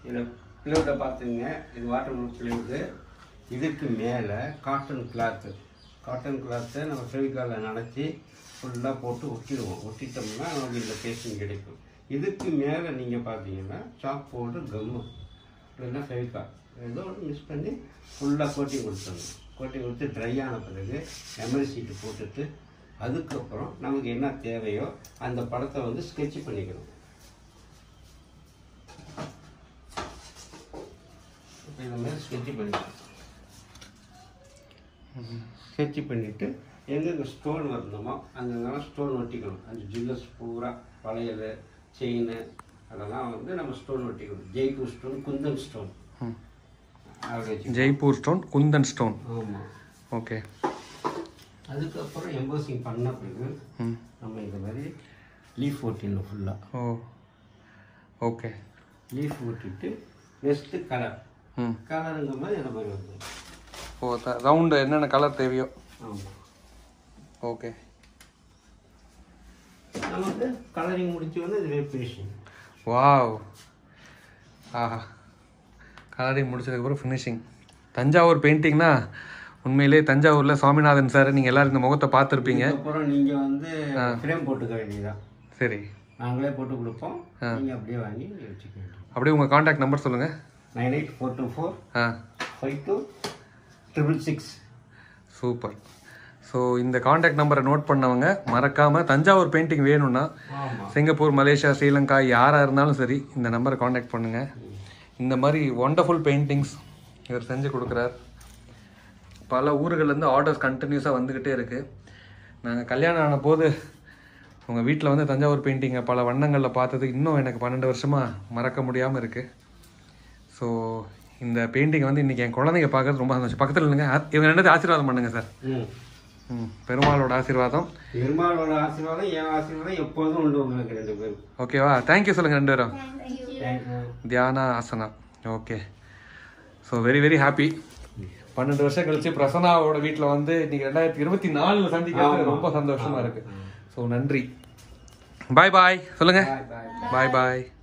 இதில் பிளவுட்டை பார்த்துங்க இது வாட்டர் ப்ரூஃப் பிளவுட்டு இதுக்கு மேலே காட்டன் கிளாத்து காட்டன் கிளாத்தை நம்ம ஃபெவிகாலில் நினச்சி ஃபுல்லாக போட்டு ஒட்டிடுவோம் ஒட்டிட்டோம்னா நமக்கு இந்த பேஸ்டிங் கிடைக்கும் இதுக்கு மேலே நீங்கள் பார்த்தீங்கன்னா சாக் போட்டு கம்மு இல்லைன்னா ஃபெவிகால் ஏதோ ஒன்று மிக்ஸ் பண்ணி ஃபுல்லாக கோட்டிங் கொடுத்துடணும் கோட்டிங் கொடுத்து ட்ரை ஆன பிறகு மெமரி சீட்டு போட்டுட்டு அதுக்கப்புறம் நமக்கு என்ன தேவையோ அந்த படத்தை வந்து ஸ்கெட்ச் பண்ணிக்கணும் இப்போ இந்த மாதிரி ஸ்கெட்ச் பண்ணிக்கலாம் ஸ்கெட்ச் பண்ணிவிட்டு எங்கெங்கே ஸ்டோன் வரணுமோ அங்கங்கெல்லாம் ஸ்டோன் ஒட்டிக்கணும் அந்த ஜுவல்லர்ஸ் பூரா வளையல் செயின் அதெல்லாம் வந்து நம்ம ஸ்டோன் ஒட்டிக்கணும் ஜெய்ப்பூர் ஸ்டோன் குந்தன் ஸ்டோன் அப்படி வச்சு ஜெய்ப்பூர் ஸ்டோன் குந்தன் ஸ்டோன் ஆமாம் ஓகே அதுக்கப்புறம் எம்போசிங் பண்ண பிறகு ம் நம்ம இந்த மாதிரி லீஃப் ஓட்டிடணும் ஃபுல்லாக ஓ ஓகே லீஃப் ஓட்டிட்டு நெக்ஸ்ட்டு கலர் ம் கலருங்க மாதிரி இந்த மாதிரி வந்து ஓ ரவுண்டு என்னென்ன கலர் தேவையோ ஆமாம் ஓகே நமக்கு கலரிங் முடிச்சு வந்து இது ஃபினிஷிங் வாவ் ஆஹா கலரிங் முடிச்சதுக்கப்புறம் ஃபினிஷிங் தஞ்சாவூர் பெயிண்டிங்னா உண்மையிலே தஞ்சாவூரில் சுவாமிநாதன் சார் நீங்கள் எல்லாரும் இந்த முகத்தை பார்த்துருப்பீங்க அப்புறம் நீங்கள் வந்து ஃப்ரேம் போட்டுக்க வேண்டியதுதான் சரி நாங்களே போட்டு கொடுப்போம் நீங்கள் அப்படியே வாங்கி வச்சுக்க வேண்டியது அப்படியே உங்கள் காண்டாக்ட் நம்பர் சொல்லுங்கள் nine eight four two four uh five two triple six super so இந்த காண்டாக்ட் நம்பரை நோட் பண்ணவங்க மறக்காமல் தஞ்சாவூர் பெயிண்டிங் வேணும்னா ஆமாம் சிங்கப்பூர் மலேசியா ஸ்ரீலங்கா யாராக இருந்தாலும் சரி இந்த நம்பரை காண்டாக்ட் பண்ணுங்கள் இந்த மாதிரி ஒண்டர்ஃபுல் பெயிண்டிங்ஸ் இவர் செஞ்சு கொடுக்குறார் பல ஊர்கள்லேருந்து ஆர்டர்ஸ் கண்டினியூஸாக வந்துக்கிட்டே இருக்குது நாங்கள் கல்யாணம் ஆன போது உங்கள் வீட்டில் வந்து தஞ்சாவூர் பெயிண்டிங்கை பல வண்ணங்களில் பார்த்தது இன்னும் எனக்கு பன்னெண்டு வருஷமாக மறக்க முடியாமல் இருக்குது ஸோ இந்த பெயிண்டிங்கை வந்து இன்றைக்கி என் குழந்தைங்க பார்க்கறது ரொம்ப சந்தோஷம் பக்கத்தில் இல்லைங்க இவங்க ரெண்டு ஆசீர்வாதம் பண்ணுங்க சார் ம் ம் பெருமாளோட ஆசீர்வாதம் பெருமாளோட ஆசீர்வாதம் என் ஆசீர்வாதம் எப்போதும் உண்டு உங்களுக்கு ரெண்டு பேரும் ஓகேவா தேங்க்யூ சொல்லுங்கள் ரெண்டு பேரும் தேங்க்யூ தியானா ஆசனா okay so very very happy பன்னெண்டு வருஷம் கழிச்சு பிரசன்னாவோட வீட்டில் வந்து இன்னைக்கு ரெண்டாயிரத்தி இருபத்தி நாலில் சந்திக்கிறது ரொம்ப சந்தோஷமா இருக்கு ஸோ நன்றி பாய் பாய் சொல்லுங்க பாய் பாய் பாய் பாய்